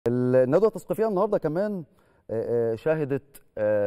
الندوة التثقيفية النهاردة كمان شهدت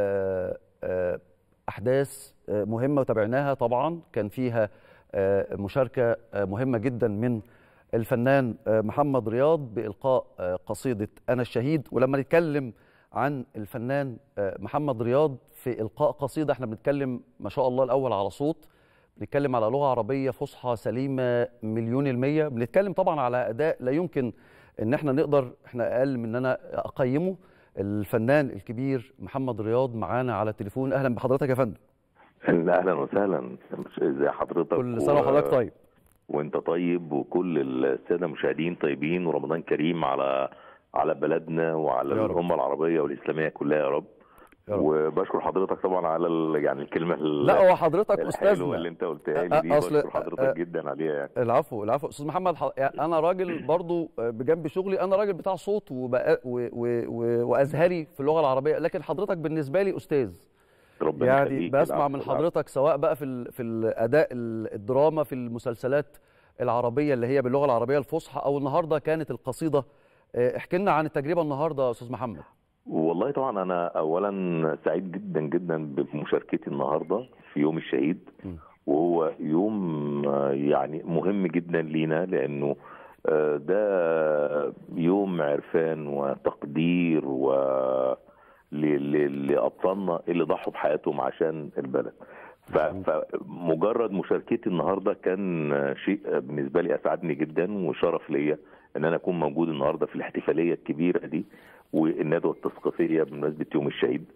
أحداث مهمة وتابعناها طبعا كان فيها مشاركة مهمة جدا من الفنان محمد رياض بإلقاء قصيدة أنا الشهيد ولما نتكلم عن الفنان محمد رياض في إلقاء قصيدة احنا بنتكلم ما شاء الله الأول على صوت بنتكلم على لغة عربية فصحى سليمة مليون المية بنتكلم طبعا على أداء لا يمكن ان احنا نقدر احنا اقل من ان انا اقيمه الفنان الكبير محمد رياض معانا على التليفون اهلا بحضرتك يا فندم اهلا وسهلا ازي حضرتك كل سنه وحضرتك طيب وانت طيب وكل الساده المشاهدين طيبين ورمضان كريم على على بلدنا وعلى الامه العربيه والاسلاميه كلها يا رب وبشكر حضرتك طبعا على ال... يعني الكلمه لا هو حضرتك استاذنا اللي انت قلتها لي دي أصل بشكر حضرتك أ... جدا عليها يعني العفو العفو استاذ محمد ح... يعني انا راجل برضو بجنب شغلي انا راجل بتاع صوت وبقى... و... و... و... وازهري في اللغه العربيه لكن حضرتك بالنسبه لي استاذ ربنا يعني بسمع من حضرتك سواء بقى في ال... في الاداء الدراما في المسلسلات العربيه اللي هي باللغه العربيه الفصحى او النهارده كانت القصيده احكي لنا عن التجربه النهارده يا استاذ محمد والله طبعا انا اولا سعيد جدا جدا بمشاركتي النهارده في يوم الشهيد وهو يوم يعني مهم جدا لينا لانه ده يوم عرفان وتقدير و لابطالنا اللي ضحوا بحياتهم عشان البلد فمجرد مشاركتي النهارده كان شيء بالنسبه لي اسعدني جدا وشرف ليا ان انا اكون موجود النهارده في الاحتفاليه الكبيره دي والندوه التثقيفيه بمناسبه يوم الشهيد.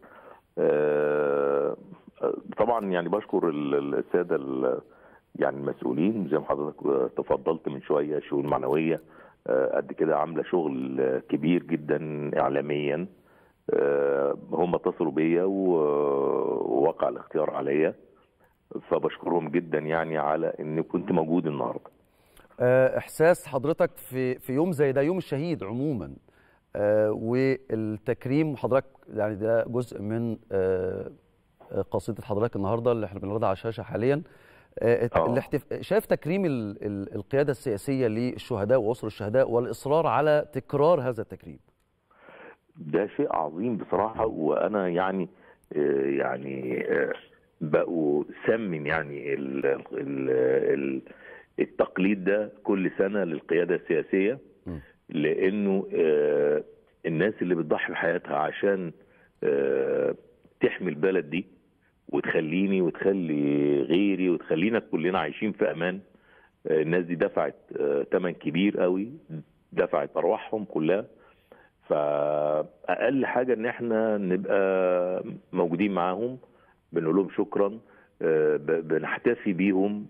طبعا يعني بشكر الساده يعني المسؤولين زي ما حضرتك تفضلت من شويه شؤون معنويه قد كده عامله شغل كبير جدا اعلاميا هم اتصلوا بيا ووقع الاختيار عليا فبشكرهم جدا يعني على اني كنت موجود النهارده. احساس حضرتك في في يوم زي ده يوم الشهيد عموما آه والتكريم حضرتك يعني ده جزء من آه قصيده حضرتك النهارده اللي احنا بنعرضها على الشاشه حاليا آه الاحتف... شايف تكريم ال... ال... القياده السياسيه للشهداء واسر الشهداء والاصرار على تكرار هذا التكريم ده شيء عظيم بصراحه وانا يعني يعني بقوا سمن يعني ال... ال... التقليد ده كل سنه للقياده السياسيه م. لانه آه الناس اللي بتضحي بحياتها عشان آه تحمي البلد دي وتخليني وتخلي غيري وتخلينا كلنا عايشين في امان آه الناس دي دفعت ثمن كبير قوي دفعت ارواحهم كلها فاقل حاجه ان احنا نبقى موجودين معاهم بنقول لهم شكرا بنحتفي بيهم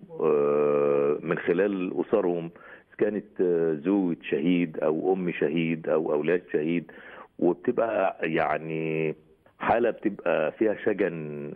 من خلال اسرهم كانت زوجة شهيد او ام شهيد او اولاد شهيد وبتبقى يعني حاله بتبقى فيها شجن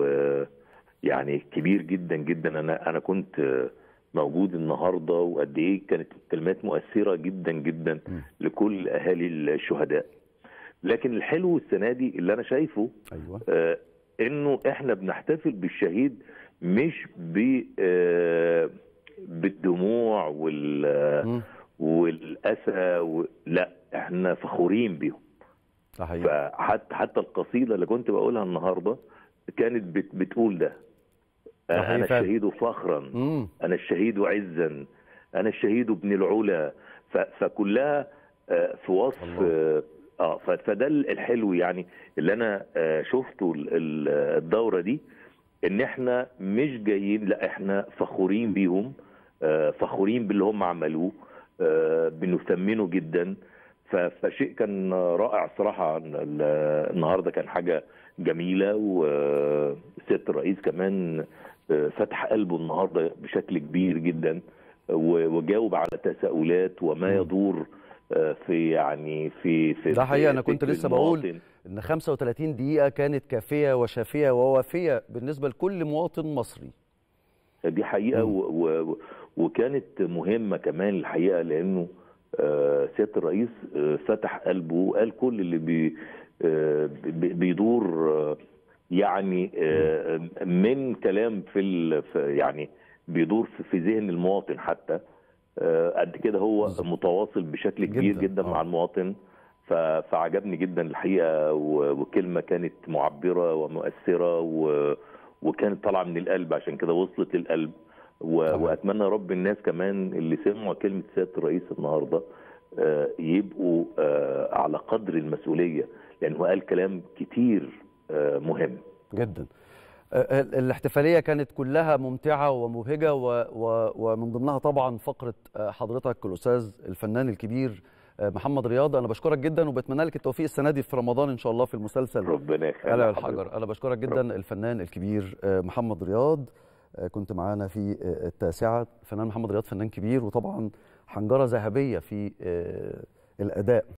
ويعني كبير جدا جدا انا انا كنت موجود النهارده وقد ايه كانت الكلمات مؤثره جدا جدا م. لكل اهالي الشهداء لكن الحلو السنه دي اللي انا شايفه أيوة. آه انه احنا بنحتفل بالشهيد مش ب آه بالدموع وال والاسى و... لا احنا فخورين بيهم صحيح فحتى حتى القصيده اللي كنت بقولها النهارده كانت بت... بتقول ده صحيح انا الشهيد فخرا مم. انا الشهيد عزا انا الشهيد ابن العلا ف... فكلها في وصف الله. اه فده الحلو يعني اللي انا شفته الدوره دي ان احنا مش جايين لا احنا فخورين بيهم فخورين باللي هم عملوه بنثمنه جدا فشيء كان رائع صراحه النهارده كان حاجه جميله وسياده الرئيس كمان فتح قلبه النهارده بشكل كبير جدا وجاوب على تساؤلات وما يدور في يعني في في ده حقيقه انا كنت لسه بقول ان 35 دقيقه كانت كافيه وشافيه ووافيه بالنسبه لكل مواطن مصري دي حقيقه و و وكانت مهمه كمان الحقيقه لانه آه سياده الرئيس آه فتح قلبه وقال كل اللي بي آه بيدور يعني من كلام في يعني بيدور في ذهن المواطن حتى قد كده هو متواصل بشكل كبير جدا, جداً مع المواطن ف- فعجبني جدا الحقيقه و- وكلمه كانت معبره ومؤثره و- وكانت طالعه من القلب عشان كده وصلت للقلب و- تمام. واتمنى رب الناس كمان اللي سمعوا كلمه سياده الرئيس النهارده آه، يبقوا آه، على قدر المسؤوليه لانه قال كلام كتير آه، مهم جدا آه، ال- الاحتفاليه كانت كلها ممتعه ومبهجه و... و... ومن ضمنها طبعا فقره آه، حضرتك الاستاذ الفنان الكبير آه، محمد رياض انا بشكرك جدا وبتمنى لك التوفيق السنه دي في رمضان ان شاء الله في المسلسل ربنا يخليك قلع حضرتك. الحجر انا بشكرك جدا الفنان الكبير آه، محمد رياض آه، كنت معانا في آه، التاسعه الفنان محمد رياض فنان كبير وطبعا حنجره ذهبيه في آه، الاداء